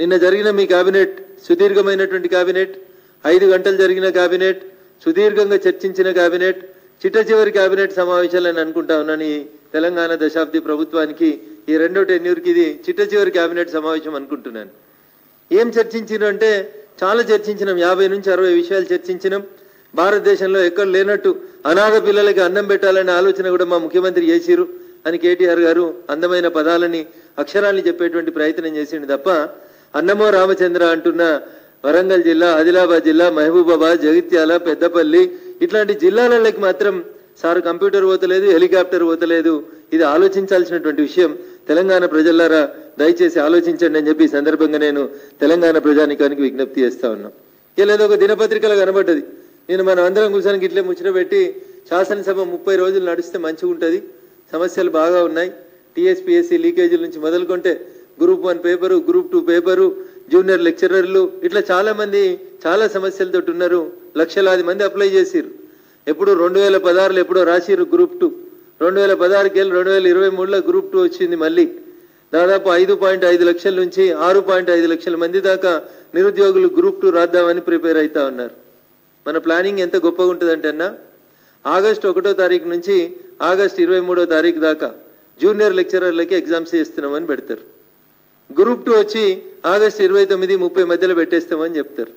నిన్న జరిగిన మీ కేబినెట్ సుదీర్ఘమైనటువంటి కేబినెట్ ఐదు గంటలు జరిగిన కేబినెట్ సుదీర్ఘంగా చర్చించిన కేబినెట్ చిట్ట చివరి కేబినెట్ సమావేశాలని అనుకుంటా ఉన్నాను ఈ తెలంగాణ దశాబ్ది ప్రభుత్వానికి ఈ రెండో టెన్యూర్కి ఇది చిట్ట చివరి కేబినెట్ సమావేశం అనుకుంటున్నాను ఏం చర్చించినాం అంటే చాలా చర్చించినాం యాభై నుంచి అరవై విషయాలు చర్చించినాం భారతదేశంలో ఎక్కడ లేనట్టు అనాథ పిల్లలకి అన్నం పెట్టాలనే ఆలోచన కూడా మా ముఖ్యమంత్రి చేసిరు అని కేటీఆర్ గారు అందమైన పదాలని అక్షరాల్ని చెప్పేటువంటి ప్రయత్నం చేసిండు తప్ప అన్నమో రామచంద్ర అంటున్న వరంగల్ జిల్లా ఆదిలాబాద్ జిల్లా మహబూబాబాద్ జగిత్యాల పెద్దపల్లి ఇట్లాంటి జిల్లాలకి మాత్రం సార్ కంప్యూటర్ పోతలేదు హెలికాప్టర్ పోతలేదు ఇది ఆలోచించాల్సినటువంటి విషయం తెలంగాణ ప్రజలారా దయచేసి ఆలోచించండి అని చెప్పి ఈ సందర్భంగా నేను తెలంగాణ ప్రజానికానికి విజ్ఞప్తి చేస్తా ఉన్నాం ఇలా ఏదో ఒక దినపత్రికలో కనబడ్డది నేను మనం అందరం కూర్చొని ఇట్లే ముచ్చట పెట్టి శాసనసభ ముప్పై రోజులు నడిస్తే మంచిగా ఉంటుంది సమస్యలు బాగా ఉన్నాయి టీఎస్పీఎస్సీ లీకేజీల నుంచి మొదలుకుంటే group one paper group two paper junior లెక్చరర్లు ఇట్లా చాలా మంది చాలా సమస్యలతో ఉన్నారు లక్షలాది మంది అప్లై చేసిరు ఎప్పుడు రెండు వేల పదహారులో ఎప్పుడో రాసిరు గ్రూప్ టూ రెండు వేల పదహారుకి వెళ్ళి రెండు వేల ఇరవై మూడులో గ్రూప్ టూ వచ్చింది మళ్ళీ దాదాపు ఐదు పాయింట్ ఐదు లక్షల నుంచి ఆరు పాయింట్ ఐదు లక్షల మంది దాకా నిరుద్యోగులు గ్రూప్ టూ రాద్దామని ప్రిపేర్ అవుతా ఉన్నారు మన ప్లానింగ్ ఎంత గొప్పగా ఉంటుందంటే అన్న ఆగస్టు ఒకటో తారీఖు నుంచి ఆగస్టు ఇరవై మూడో తారీఖు దాకా జూనియర్ లెక్చరర్లకి ఎగ్జామ్స్ చేస్తున్నామని పెడతారు గ్రూప్ టూ వచ్చి ఆగస్టు ఇరవై తొమ్మిది ముప్పై మధ్యలో పెట్టేస్తామని చెప్తారు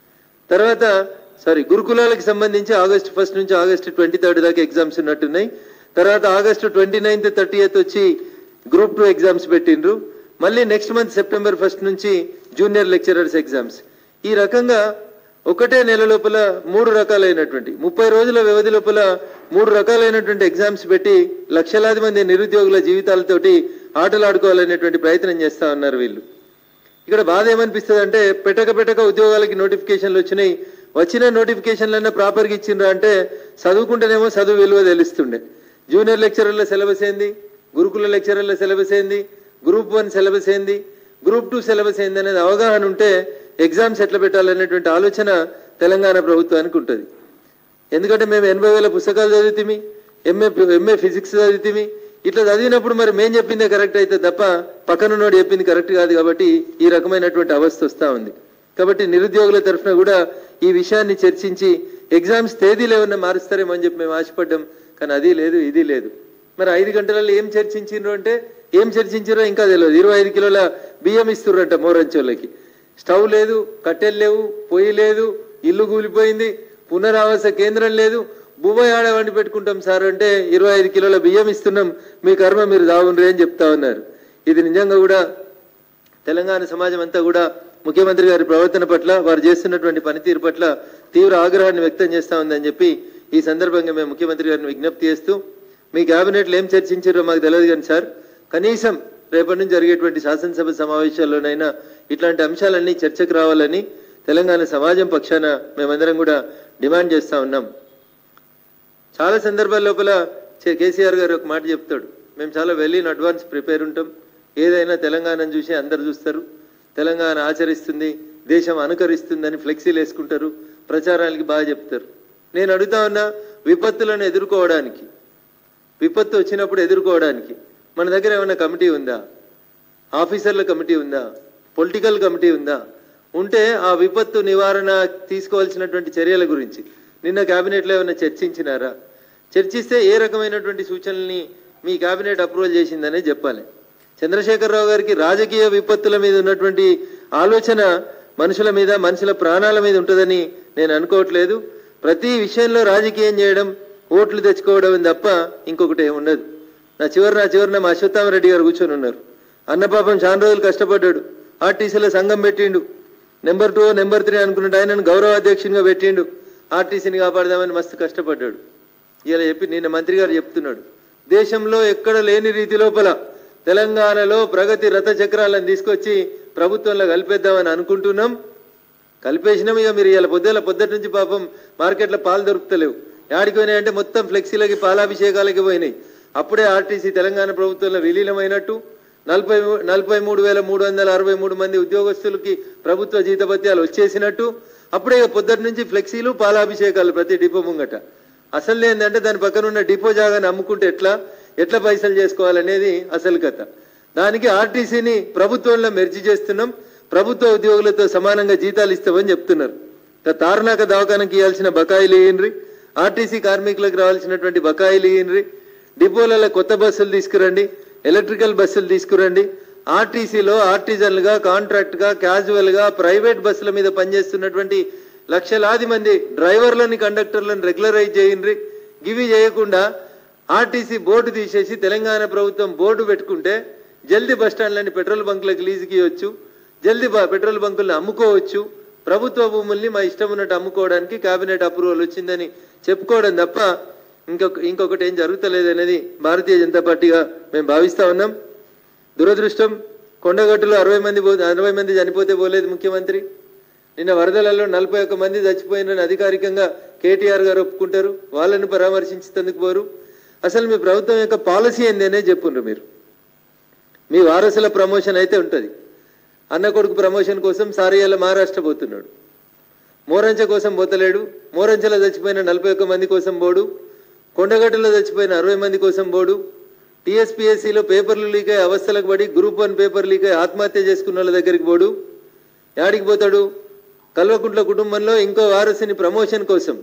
తర్వాత సారీ గురుకులాలకు సంబంధించి ఆగస్టు ఫస్ట్ నుంచి ఆగస్టు ట్వంటీ థర్డ్ దాకా ఎగ్జామ్స్ ఉన్నట్టున్నాయి తర్వాత ఆగస్టు ట్వంటీ నైన్త్ థర్టీ వచ్చి గ్రూప్ టూ ఎగ్జామ్స్ పెట్టిండ్రు మళ్ళీ నెక్స్ట్ మంత్ సెప్టెంబర్ ఫస్ట్ నుంచి జూనియర్ లెక్చరర్స్ ఎగ్జామ్స్ ఈ రకంగా ఒకటే నెల లోపల మూడు రకాలైనటువంటి ముప్పై రోజుల వ్యవధి లోపల మూడు రకాలైనటువంటి ఎగ్జామ్స్ పెట్టి లక్షలాది మంది నిరుద్యోగుల జీవితాలతోటి ఆటలాడుకోవాలనేటువంటి ప్రయత్నం చేస్తా ఉన్నారు వీళ్ళు ఇక్కడ బాధ ఏమనిపిస్తుంది అంటే పెట్టక పెట్టక ఉద్యోగాలకి నోటిఫికేషన్లు వచ్చినాయి వచ్చిన నోటిఫికేషన్లన్నా ప్రాపర్గా ఇచ్చిండ్రా అంటే చదువుకుంటేనేమో చదువు విలువ తెలుస్తుండే జూనియర్ లెక్చరర్ల సిలబస్ ఏంది గురుకుల లెక్చరర్ల సిలబస్ ఏంది గ్రూప్ వన్ సిలబస్ ఏంది గ్రూప్ టూ సిలబస్ ఏంది అనేది అవగాహన ఉంటే ఎగ్జామ్స్ ఎట్లా పెట్టాలనేటువంటి ఆలోచన తెలంగాణ ప్రభుత్వానికి ఉంటుంది ఎందుకంటే మేము ఎనభై వేల పుస్తకాలు చదివితిమి ఎంఏ ఎంఏ ఫిజిక్స్ చదివితిమి ఇట్లా చదివినప్పుడు మరి మేం చెప్పిందే కరెక్ట్ అయితే తప్ప పక్కనున్నోడు చెప్పింది కరెక్ట్ కాదు కాబట్టి ఈ రకమైనటువంటి అవస్థ వస్తూ ఉంది కాబట్టి నిరుద్యోగుల తరఫున కూడా ఈ విషయాన్ని చర్చించి ఎగ్జామ్స్ తేదీలు ఏమన్నా మారుస్తారేమో అని చెప్పి మేము ఆశపడ్డాం కానీ అది లేదు ఇది లేదు మరి ఐదు గంటలలో ఏం చర్చించిండ్రు అంటే ఏం చర్చించారో ఇంకా తెలియదు ఇరవై ఐదు కిలోల బియ్యం ఇస్తుర్రంట మోరంచోళ్ళకి స్టవ్ లేదు కట్టెలు లేవు పొయ్యి లేదు ఇల్లు కూలిపోయింది పునరావాస కేంద్రం లేదు భూమి ఆడ వండి పెట్టుకుంటాం సార్ అంటే ఇరవై ఐదు కిలోల బియ్యం ఇస్తున్నాం మీ కర్మ మీరు దావుండ్రి అని చెప్తా ఉన్నారు ఇది నిజంగా కూడా తెలంగాణ సమాజం అంతా కూడా ముఖ్యమంత్రి గారి ప్రవర్తన పట్ల వారు చేస్తున్నటువంటి పనితీరు పట్ల తీవ్ర ఆగ్రహాన్ని వ్యక్తం చేస్తా ఉందని చెప్పి ఈ సందర్భంగా మేము ముఖ్యమంత్రి గారిని విజ్ఞప్తి చేస్తూ మీ కేబినెట్లో ఏం చర్చించారో మాకు తెలియదు కానీ సార్ కనీసం రేపటి నుంచి జరిగేటువంటి శాసనసభ సమావేశాల్లోనైనా ఇట్లాంటి అంశాలన్నీ చర్చకు రావాలని తెలంగాణ సమాజం పక్షాన మేమందరం కూడా డిమాండ్ చేస్తా ఉన్నాం చాలా సందర్భాల లోపల చే- కేసీఆర్ గారు ఒక మాట చెప్తాడు మేము చాలా వెల్ ఇన్ అడ్వాన్స్ ప్రిపేర్ ఉంటాం ఏదైనా తెలంగాణను చూసి అందరు చూస్తారు తెలంగాణ ఆచరిస్తుంది దేశం అనుకరిస్తుందని ఫ్లెక్సీలు వేసుకుంటారు ప్రచారానికి బాగా చెప్తారు నేను అడుగుతా ఉన్నా విపత్తులను ఎదుర్కోవడానికి విపత్తు వచ్చినప్పుడు ఎదుర్కోవడానికి మన దగ్గర ఏమైనా కమిటీ ఉందా ఆఫీసర్ల కమిటీ ఉందా పొలిటికల్ కమిటీ ఉందా ఉంటే ఆ విపత్తు నివారణ తీసుకోవాల్సినటువంటి చర్యల గురించి నిన్న కేబినెట్లో ఏమైనా చర్చించినారా చర్చిస్తే ఏ రకమైనటువంటి సూచనల్ని మీ కేబినెట్ అప్రూవల్ చేసిందనే చెప్పాలి చంద్రశేఖరరావు గారికి రాజకీయ విపత్తుల మీద ఉన్నటువంటి ఆలోచన మనుషుల మీద మనుషుల ప్రాణాల మీద ఉంటుందని నేను అనుకోవట్లేదు ప్రతి విషయంలో రాజకీయం చేయడం ఓట్లు తెచ్చుకోవడం తప్ప ఇంకొకటి ఏమి ఉండదు నా చివరి నా చివరిన మా అశ్వత్థామరెడ్డి గారు కూర్చొని ఉన్నారు అన్న పాపం చాలా రోజులు కష్టపడ్డాడు ఆర్టీసీలో సంఘం పెట్టిండు నెంబర్ టూ నెంబర్ త్రీ అనుకున్నట్టు ఆయనను గౌరవ అధ్యక్షునిగా పెట్టిండు ఆర్టీసీని కాపాడదామని మస్తు కష్టపడ్డాడు ఇలా చెప్పి నిన్న మంత్రి గారు చెప్తున్నాడు దేశంలో ఎక్కడ లేని రీతి లోపల తెలంగాణలో ప్రగతి రథ చక్రాలను తీసుకొచ్చి ప్రభుత్వంలో కలిపేద్దామని అనుకుంటున్నాం కలిపేసినాం ఇక మీరు ఇలా పొద్దుల పొద్దుట నుంచి పాపం మార్కెట్లో పాలు దొరుకుతలేవు యాడికి పోయినాయి అంటే మొత్తం ఫ్లెక్సీలకి పాలాభిషేకాలకి పోయినాయి అప్పుడే ఆర్టీసీ తెలంగాణ ప్రభుత్వంలో విలీనమైనట్టు నలభై మూ- నలభై మూడు వేల మూడు వందల అరవై మూడు మంది ఉద్యోగస్తులకి ప్రభుత్వ జీతభత్యాలు వచ్చేసినట్టు అప్పుడే ఇక పొద్దుటి నుంచి ఫ్లెక్సీలు పాలాభిషేకాలు ప్రతి డిపో ముంగట అసలు ఏంటంటే దాని పక్కన ఉన్న డిపో జాగాని అమ్ముకుంటే ఎట్లా ఎట్లా పైసలు చేసుకోవాలనేది అసలు కథ దానికి ఆర్టీసీని ప్రభుత్వంలో మెర్జి చేస్తున్నాం ప్రభుత్వ ఉద్యోగులతో సమానంగా జీతాలు ఇస్తామని చెప్తున్నారు ఇక తారనాక దవాఖానకి ఇవ్వాల్సిన బకాయిలు ఇయ్యండ్రి ఆర్టీసీ కార్మికులకు రావాల్సినటువంటి బకాయిలు ఇయ్యండ్రి డిపోలలో కొత్త బస్సులు తీసుకురండి ఎలక్ట్రికల్ బస్సులు తీసుకురండి ఆర్టీసీలో ఆర్టిజన్లుగా కాంట్రాక్ట్గా క్యాజువల్గా ప్రైవేట్ బస్సుల మీద పనిచేస్తున్నటువంటి లక్షలాది మంది డ్రైవర్లని కండక్టర్లను రెగ్యులరైజ్ చేయండి గివి చేయకుండా ఆర్టీసీ బోర్డు తీసేసి తెలంగాణ ప్రభుత్వం బోర్డు పెట్టుకుంటే జల్దీ బస్ స్టాండ్లని పెట్రోల్ బంకులకు లీజుకి ఇవ్వచ్చు జల్దీ బ- పెట్రోల్ బంకుల్ని అమ్ముకోవచ్చు ప్రభుత్వ భూముల్ని మా ఇష్టం ఉన్నట్టు అమ్ముకోవడానికి కేబినెట్ అప్రూవల్ వచ్చిందని చెప్పుకోవడం తప్ప ఇంకొక ఇంకొకటి ఏం జరుగుతలేదు అనేది భారతీయ జనతా పార్టీగా మేము భావిస్తా ఉన్నాం దురదృష్టం కొండగట్టులో అరవై మంది పో అరవై మంది చనిపోతే పోలేదు ముఖ్యమంత్రి నిన్న వరదలలో నలభై ఒక్క మంది చచ్చిపోయినని అధికారికంగా కేటీఆర్ గారు ఒప్పుకుంటారు వాళ్ళని పరామర్శించేందుకు పోరు అసలు మీ ప్రభుత్వం యొక్క పాలసీ ఏంది అనేది చెప్పుండ్రు మీరు మీ వారసుల ప్రమోషన్ అయితే ఉంటుంది అన్న కొడుకు ప్రమోషన్ కోసం సారియాల మహారాష్ట్ర పోతున్నాడు మోరంచ కోసం పోతలేడు మోరంచలో చచ్చిపోయిన నలభై ఒక్క మంది కోసం పోడు కొండగట్టులో చచ్చిపోయిన అరవై మంది కోసం పోడు టీఎస్పీఎస్సీలో పేపర్లు లీక్ అయ్యి అవస్థలకు పడి గ్రూప్ వన్ పేపర్ లీక్ అయ్యి ఆత్మహత్య చేసుకున్న వాళ్ళ దగ్గరికి పోడు యాడికి పోతాడు కల్వకుంట్ల కుటుంబంలో ఇంకో వారసుని ప్రమోషన్ కోసం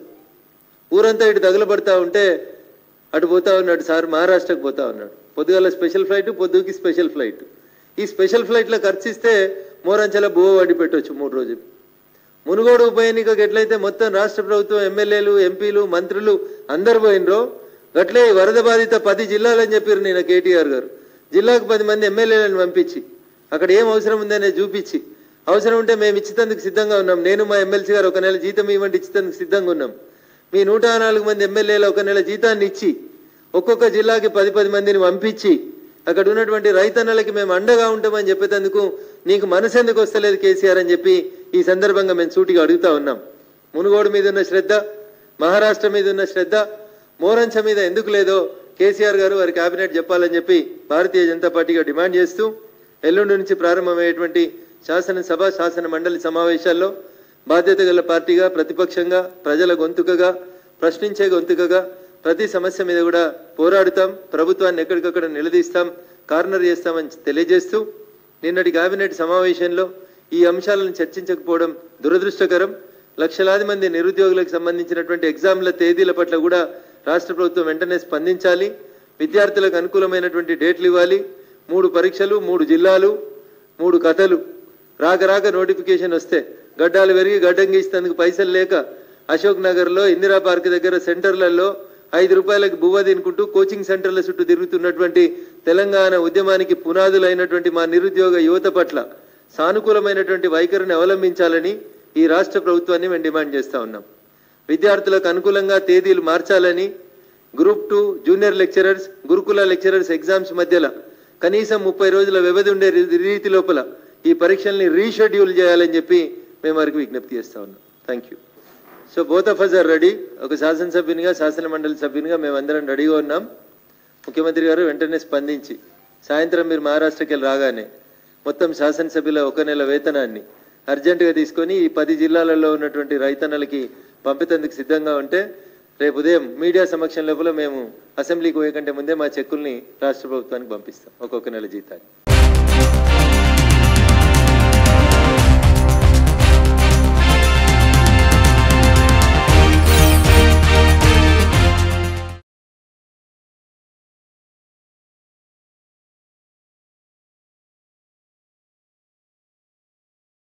ఊరంతా ఇటు తగులబడతా ఉంటే అటు పోతా ఉన్నాడు సార్ మహారాష్ట్రకు పోతా ఉన్నాడు పొద్దుగాల స్పెషల్ ఫ్లైట్ పొద్దుకి స్పెషల్ ఫ్లైట్ ఈ స్పెషల్ ఫ్లైట్లో ఖర్చిస్తే మోరంచల బువ్వ వడ్డీ పెట్టవచ్చు మూడు రోజులు మునుగోడు ఉప ఎన్నికకు ఎట్లయితే మొత్తం రాష్ట్ర ప్రభుత్వం ఎమ్మెల్యేలు ఎంపీలు మంత్రులు అందరు పోయినరో గట్లే ఈ వరద బాధిత పది జిల్లాలని చెప్పారు నేను కేటీఆర్ గారు జిల్లాకు పది మంది ఎమ్మెల్యేలను పంపించి అక్కడ ఏం అవసరం ఉందనేది చూపించి అవసరం ఉంటే మేము ఇచ్చేందుకు సిద్ధంగా ఉన్నాం నేను మా ఎమ్మెల్సీ గారు ఒక నెల జీతం ఇవ్వండి ఇచ్చేందుకు సిద్ధంగా ఉన్నాం మీ నూట నాలుగు మంది ఎమ్మెల్యేలు ఒక నెల జీతాన్ని ఇచ్చి ఒక్కొక్క జిల్లాకి పది పది మందిని పంపించి అక్కడ ఉన్నటువంటి రైతన్నలకి మేము అండగా ఉంటామని చెప్పేందుకు నీకు మనసు ఎందుకు వస్తలేదు కేసీఆర్ అని చెప్పి ఈ సందర్భంగా మేము సూటిగా అడుగుతా ఉన్నాం మునుగోడు మీద ఉన్న శ్రద్ధ మహారాష్ట్ర మీద ఉన్న శ్రద్ధ మోరంచ మీద ఎందుకు లేదో కేసీఆర్ గారు వారి కేబినెట్ చెప్పాలని చెప్పి భారతీయ జనతా పార్టీగా డిమాండ్ చేస్తూ ఎల్లుండి నుంచి ప్రారంభమయ్యేటువంటి శాసనసభ శాసన మండలి సమావేశాల్లో బాధ్యత గల పార్టీగా ప్రతిపక్షంగా ప్రజల గొంతుకగా ప్రశ్నించే గొంతుకగా ప్రతి సమస్య మీద కూడా పోరాడుతాం ప్రభుత్వాన్ని ఎక్కడికక్కడ నిలదీస్తాం కార్నర్ చేస్తామని తెలియజేస్తూ నిన్నటి కేబినెట్ సమావేశంలో ఈ అంశాలను చర్చించకపోవడం దురదృష్టకరం లక్షలాది మంది నిరుద్యోగులకు సంబంధించినటువంటి ఎగ్జామ్ల తేదీల పట్ల కూడా రాష్ట్ర ప్రభుత్వం వెంటనే స్పందించాలి విద్యార్థులకు అనుకూలమైనటువంటి డేట్లు ఇవ్వాలి మూడు పరీక్షలు మూడు జిల్లాలు మూడు కథలు రాక రాక నోటిఫికేషన్ వస్తే గడ్డాలు పెరిగి గడ్డం గీసేందుకు పైసలు లేక అశోక్ నగర్లో ఇందిరా పార్క్ దగ్గర సెంటర్లలో ఐదు రూపాయలకు బువ్వ తినుకుంటూ కోచింగ్ సెంటర్ల చుట్టూ తిరుగుతున్నటువంటి తెలంగాణ ఉద్యమానికి పునాదులైనటువంటి మా నిరుద్యోగ యువత పట్ల సానుకూలమైనటువంటి వైఖరిని అవలంబించాలని ఈ రాష్ట్ర ప్రభుత్వాన్ని మేము డిమాండ్ చేస్తా ఉన్నాం విద్యార్థులకు అనుకూలంగా తేదీలు మార్చాలని గ్రూప్ టూ జూనియర్ లెక్చరర్స్ గురుకుల లెక్చరర్స్ ఎగ్జామ్స్ మధ్యలో కనీసం ముప్పై రోజుల వ్యవధి ఉండే రీ- రీతి లోపల ఈ పరీక్షల్ని రీషెడ్యూల్ చేయాలని చెప్పి మేము వారికి విజ్ఞప్తి చేస్తా ఉన్నాం thank you so both of us are ready ఒక శాసనసభ్యునిగా శాసన మండలి సభ్యునిగా మేమందరం రెడీగా ఉన్నాం ముఖ్యమంత్రి గారు వెంటనే స్పందించి సాయంత్రం మీరు మహారాష్ట్రకి వెళ్ళి రాగానే మొత్తం శాసనసభ్యుల ఒక నెల వేతనాన్ని అర్జెంటుగా తీసుకొని ఈ పది జిల్లాలలో ఉన్నటువంటి రైతన్నలకి పంపేందుకు సిద్ధంగా ఉంటే రేపు ఉదయం మీడియా సమక్షం లోపల మేము అసెంబ్లీకి పోయే కంటే ముందే మా చెక్కుల్ని రాష్ట్ర ప్రభుత్వానికి పంపిస్తాం ఒక్కొక్క నెల జీతాన్ని